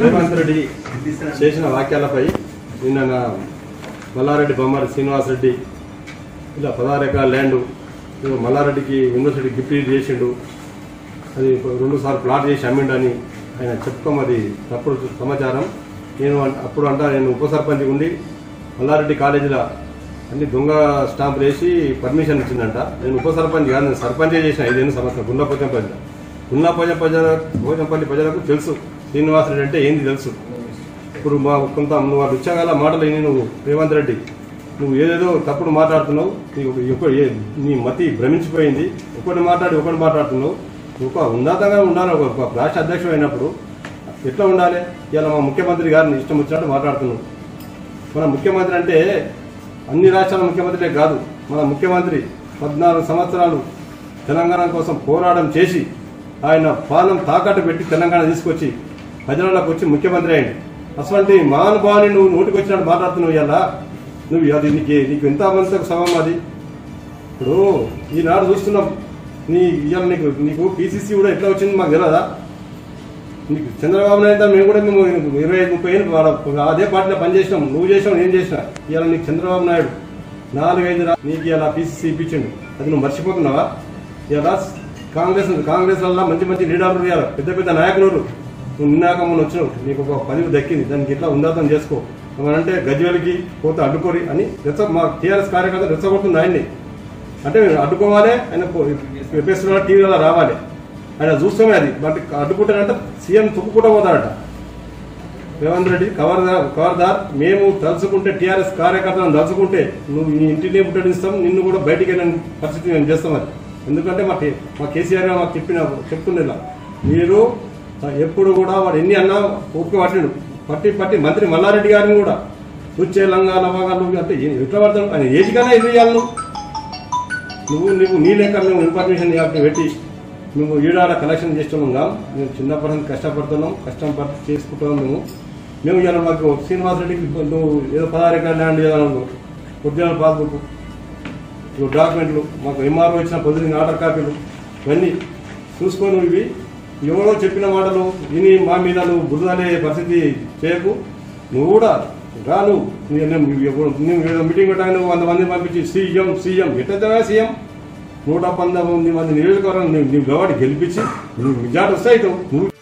రేవంత్ రెడ్డి చేసిన వాక్యాలపై నిన్న నా మల్లారెడ్డి బొమ్మారి శ్రీనివాసరెడ్డి ఇలా పదహారు ఎకరాల ల్యాండ్ ఏదో మల్లారెడ్డికి యూనివర్సిటీ గిఫ్ట్ చేసిండు అది రెండు సార్లు ప్లాట్ చేసి అమ్మిండని ఆయన చెప్పుకోం అది తప్పుడు సమాచారం నేను అన్- అప్పుడు అంటా నేను ఉప సర్పంచ్ ఉండి మల్లారెడ్డి కాలేజీలో అన్ని దొంగ స్టాంపులు వేసి పర్మిషన్ ఇచ్చిందంట నేను ఉప సర్పంచ్ కాదు నేను సర్పంచే చేసిన ఐదేళ్ళు సంవత్సరం గుండపోచం ప్రజలు గుండపోచం ప్రజల భోజంపల్లి ప్రజలకు తెలుసు శ్రీనివాసరెడ్డి అంటే ఏంది తెలుసు ఇప్పుడు మా కొంత నువ్వు ఆ రుచ్చగాల మాటలు విని నువ్వు రేవంత్ రెడ్డి నువ్వు ఏదేదో తప్పుడు మాట్లాడుతున్నావు నీకు ఒక- ఏ- నీ మతి భ్రమించిపోయింది ఒకటి మాట్లాడి ఒకటి మాట్లాడుతున్నావు నువ్వు ఒక ఉన్నతంగా ఉండాలి ఒక ఒక రాష్ట్ర అధ్యక్షుడు అయినప్పుడు ఎట్లా ఉండాలి ఇలా మా ముఖ్యమంత్రి గారిని ఇష్టం వచ్చినట్టు మాట్లాడుతున్నావు మన ముఖ్యమంత్రి అంటే అన్ని రాష్ట్రాల ముఖ్యమంత్రులే కాదు మన ముఖ్యమంత్రి పద్నాలుగు సంవత్సరాలు తెలంగాణ కోసం పోరాటం చేసి ఆయన పాలన తాకట్టు పెట్టి తెలంగాణ తీసుకొచ్చి ప్రజలలోకి వచ్చి ముఖ్యమంత్రి అయింది అటువంటి మహానుభావుని నువ్వు నోటికి వచ్చినట్టు మాట్లాడుతున్నావు ఇలా నువ్వు అది నీకు నీకు ఎంత మంది సభం అది ఇప్పుడు ఈనాడు చూస్తున్నాం నీ ఇవాళ నీకు నీకు పీసీసీ కూడా ఎట్లా వచ్చింది మాకు తెలియదా నీకు చంద్రబాబు నాయుడు మేము కూడా మేము ఇరవై ఐదు ముప్పై ఏళ్ళు వాళ్ళ- అదే పార్టీలో పనిచేసినాం నువ్వు చేసినావు నేను చేసిన ఇవాళ నీకు చంద్రబాబు నాయుడు నాలుగైదు రా- నీకు ఇలా పీసీసీ ఇప్పించిండు అది నువ్వు మర్చిపోతున్నావా ఇలా కాంగ్రెస్ కాంగ్రెస్ వల్ల మంచి మంచి లీడర్లు ఇవ్వాలి పెద్ద పెద్ద నాయకులు నువ్వు నిన్నాక మొన్న వచ్చినావు నీకు ఒక పదవి దక్కింది దానికి ఇట్లా ఉందాతం చేసుకో అంటే గజ్వేలకి పోతే అడ్డుకోరి అని రెచ్చ మా టీఆర్ఎస్ కార్యకర్త రెచ్చగొడుతుంది ఆయన్ని అంటే అడ్డుకోవాలి ఆయన ఎపిఎస్లో టీవీలో రావాలి ఆయన చూస్తామే అది బట్ అడ్డుకుంటానంటే సీఎం తుక్కుకుంటూ పోతాడట రేవంత్ రెడ్డి కవర్దార్ కవర్దార్ మేము తలుచుకుంటే టీఆర్ఎస్ కార్యకర్తలను తలుచుకుంటే నువ్వు ఈ ఇంటిని ముట్టడిస్తాం నిన్ను కూడా బయటికి వెళ్ళిన పరిస్థితి మేము చేస్తాం అది ఎందుకంటే మా కే- మా కేసీఆర్ గారు మాకు చెప్పిన చెప్తుండే మీరు ఎప్పుడు కూడా వాడు ఎన్ని అన్నా ఓపిక పట్టిండు పట్టి పట్టి మంత్రి మల్లారెడ్డి గారిని కూడా వచ్చే లంగా లవంగాలు అంటే ఏ- ఎట్లా పడతాడు ఆయన ఏజ్ కన్నా ఎందుకు ఇవ్వాలి నువ్వు నువ్వు నువ్వు నీ లెక్క మేము ఇన్ఫర్మేషన్ యాప్ని పెట్టి మేము ఈడాడ కలెక్షన్ చేస్తున్నాం కా మేము చిన్నప్పటి నుంచి కష్టపడుతున్నాం కష్టం పడి చేసుకుంటున్నాం మేము మేము ఇలా మాకు శ్రీనివాస్ రెడ్డికి నువ్వు ఏదో పదహారు ఎకరాల ల్యాండ్ చేయాలను ఒరిజినల్ పాస్బుక్ ఇవి డాక్యుమెంట్లు మాకు ఎంఆర్ఓ ఇచ్చిన పొద్దున ఆర్డర్ కాపీలు ఇవన్నీ చూసుకొని నువ్వు ఇవి ఎవరో చెప్పిన మాటలు విని మా మీద నువ్వు బురదలే పరిస్థితి చేయకు నువ్వు కూడా రా నువ్వు నీ- నీ- ఎవరు- నువ్వు ఏదో మీటింగ్ పెట్టాక నువ్వు వంద మంది పంపించి సీఎం సీఎం ఎట్లా సీఎం నూట పంతొమ్మిది మంది నియోజకవర్గం నువ్వు నువ్వు కాబట్టి గెలిపించి నువ్వు మెజార్టీ వస్తాయి నువ్వు